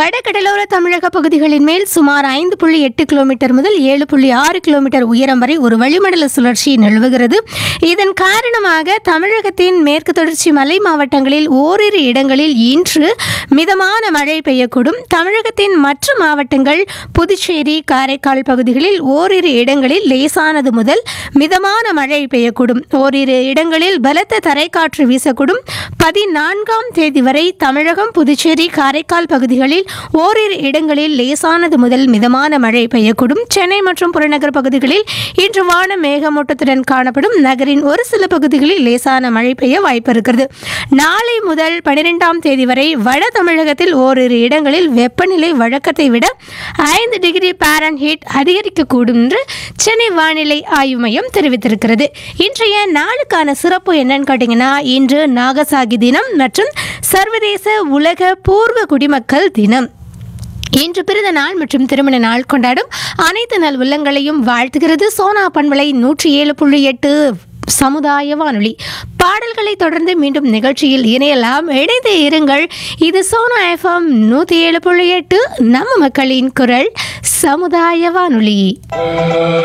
வடகடலோர தமிழக பகுதிகளின் மேல் சுமார் ஐந்து புள்ளி எட்டு கிலோமீட்டர் முதல் ஏழு புள்ளி ஆறு கிலோமீட்டர் உயரம் வரை ஒரு வளிமண்டல சுழற்சி நிலவுகிறது இதன் காரணமாக தமிழகத்தின் மேற்கு தொடர்ச்சி மலை மாவட்டங்களில் ஓரிரு இடங்களில் இன்று மிதமான மழை பெய்யக்கூடும் தமிழகத்தின் மற்ற மாவட்டங்கள் புதுச்சேரி காரைக்கால் பகுதிகளில் ஓரிரு இடங்களில் லேசானது முதல் மிதமான மழை பெய்யக்கூடும் ஓரிரு இடங்களில் பலத்த தரைக்காற்று வீசக்கூடும் பதினான்காம் தேதி வரை தமிழகம் புதுச்சேரி காரைக்கால் பகுதிகளில் ஓரிரு இடங்களில் லேசானது முதல் மிதமான மழை பெய்யக்கூடும் சென்னை மற்றும் புறநகர் பகுதிகளில் இன்று வானம் மேகமூட்டத்துடன் காணப்படும் நகரின் ஒரு சில பகுதிகளில் லேசான மழை பெய்ய வாய்ப்பு இருக்கிறது நாளை முதல் பனிரெண்டாம் தேதி வரை வட தமிழகத்தில் ஓரிரு இடங்களில் வெப்பநிலை வழக்கத்தை விட ஐந்து டிகிரி பாரன்ஹீட் அதிகரிக்கக்கூடும் என்று சென்னை வானிலை ஆய்வு மையம் தெரிவித்திருக்கிறது இன்றைய நாளுக்கான சிறப்பு என்னன்னு கேட்டிங்கன்னா இன்று நாகசாகி தினம் மற்றும் சர்வதேச உலக பூர்வ குடிமக்கள் தினம் இன்று பிறந்த நாள் மற்றும் திருமண நாள் கொண்டாடும் அனைத்து நல் உள்ளங்களையும் வாழ்த்துகிறது சோனா பண்பலை நூற்றி ஏழு புள்ளி எட்டு சமுதாய வானொலி பாடல்களை தொடர்ந்து மீண்டும் நிகழ்ச்சியில் இணையலாம் இணைந்து இருங்கள் இது சோனா எஃப்எம் நூற்றி ஏழு புள்ளி எட்டு நம்ம மக்களின் குரல் சமுதாய வானொலி